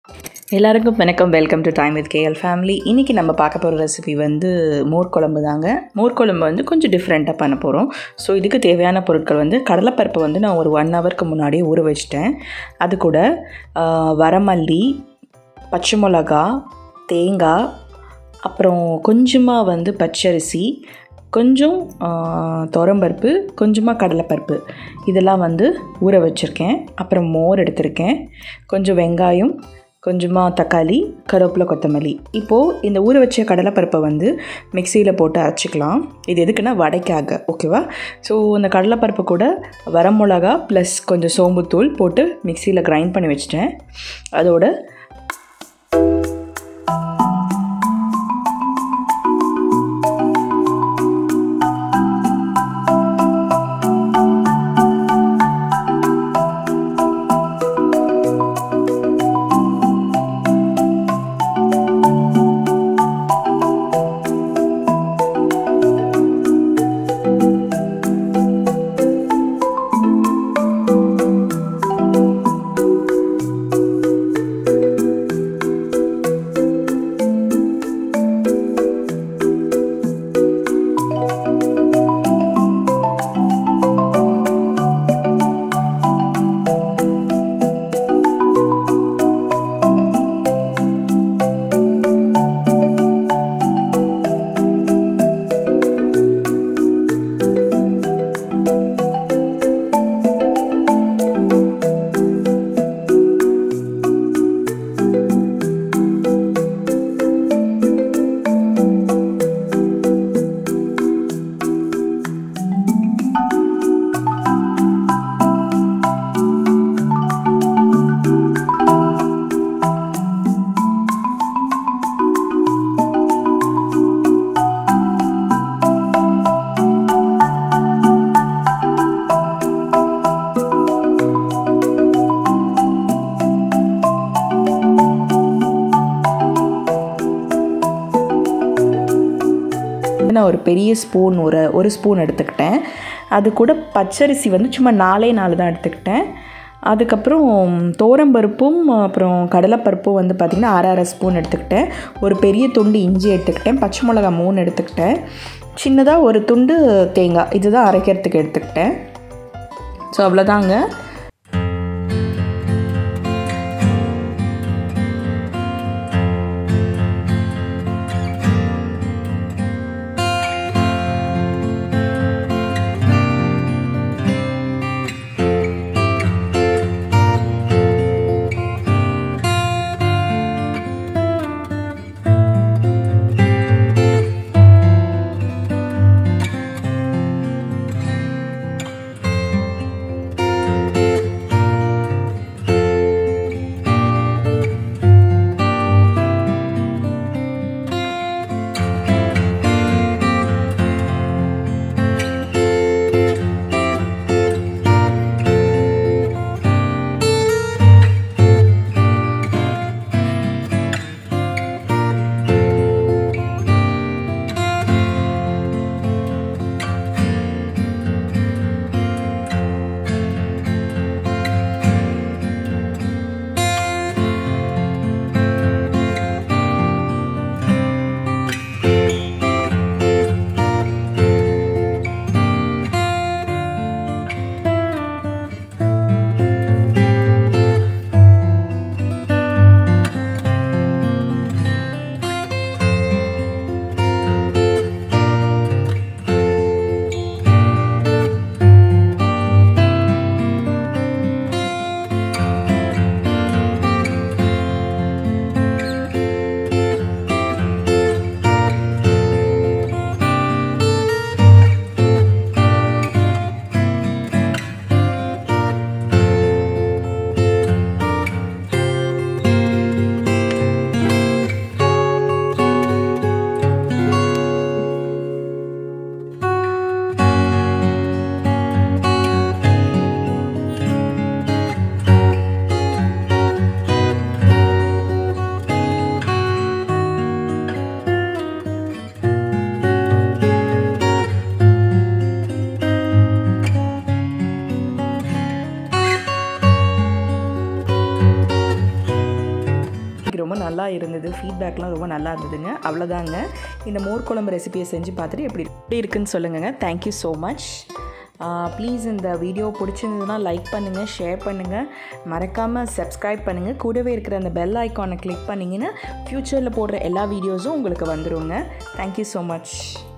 எல்லாருக்கும் வணக்கம் welcome to time with KL family இன்றைக்கி நம்ம பார்க்க போகிற ரெசிபி வந்து மோர் குழம்பு தாங்க மோர் குழம்பு வந்து கொஞ்சம் டிஃப்ரெண்ட்டாக பண்ண போகிறோம் ஸோ இதுக்கு தேவையான பொருட்கள் வந்து கடலைப்பருப்பை வந்து நான் ஒரு ஒன் ஹவருக்கு முன்னாடியே ஊற வச்சிட்டேன் அது கூட ஆ, வரமல்லி பச்சை மிளகா தேங்காய் அப்புறம் கொஞ்சமாக வந்து பச்சரிசி கொஞ்சம் ஆ, துவரம்பருப்பு கொஞ்சமாக கடலைப்பருப்பு இதெல்லாம் வந்து ஊற வச்சுருக்கேன் அப்புறம் மோர் எடுத்திருக்கேன் கொஞ்சம் வெங்காயம் கொஞ்சமாக தக்காளி கருவேப்பிலை கொத்தமல்லி இப்போது இந்த ஊற வச்ச கடலைப்பருப்பை வந்து மிக்சியில் போட்டு அரைச்சிக்கலாம் இது எதுக்குன்னா வடைக்காக ஓகேவா ஸோ இந்த கடலைப்பருப்பு கூட வரமிளகா ப்ளஸ் கொஞ்சம் சோம்புத்தூள் போட்டு மிக்சியில் கிரைண்ட் பண்ணி வச்சிட்டேன் அதோட நான் ஒரு பெரிய ஸ்பூன் ஒரு ஒரு ஸ்பூன் எடுத்துக்கிட்டேன் அது கூட பச்சரிசி வந்து சும்மா நாலே நாலு தான் எடுத்துக்கிட்டேன் அதுக்கப்புறம் தோரம்பருப்பும் அப்புறம் கடலைப்பருப்பும் வந்து பார்த்திங்கன்னா அரை அரை ஸ்பூன் எடுத்துக்கிட்டேன் ஒரு பெரிய துண்டு இஞ்சி எடுத்துக்கிட்டேன் பச்சை மிளகா மூணு எடுத்துக்கிட்டேன் சின்னதாக ஒரு துண்டு தேங்காய் இதுதான் அரைக்கிறதுக்கு எடுத்துக்கிட்டேன் ஸோ அவ்வளோதாங்க ரொம்ப நல்லா இருந்தது ஃபீட்பேக்லாம் ரொம்ப நல்லா இருந்ததுங்க அவ்வளோதாங்க இந்த மோர் குழம்பு ரெசிபியை செஞ்சு பார்த்துட்டு எப்படி எப்படி இருக்குன்னு சொல்லுங்கள் தேங்க்யூ ஸோ மச் ப்ளீஸ் இந்த வீடியோ பிடிச்சிருந்ததுன்னா லைக் பண்ணுங்கள் ஷேர் பண்ணுங்கள் மறக்காமல் சப்ஸ்கிரைப் பண்ணுங்கள் கூடவே இருக்கிற அந்த பெல் ஐக்கானை கிளிக் பண்ணிங்கன்னா ஃப்யூச்சரில் போடுற எல்லா வீடியோஸும் உங்களுக்கு வந்துருங்க தேங்க்யூ ஸோ மச்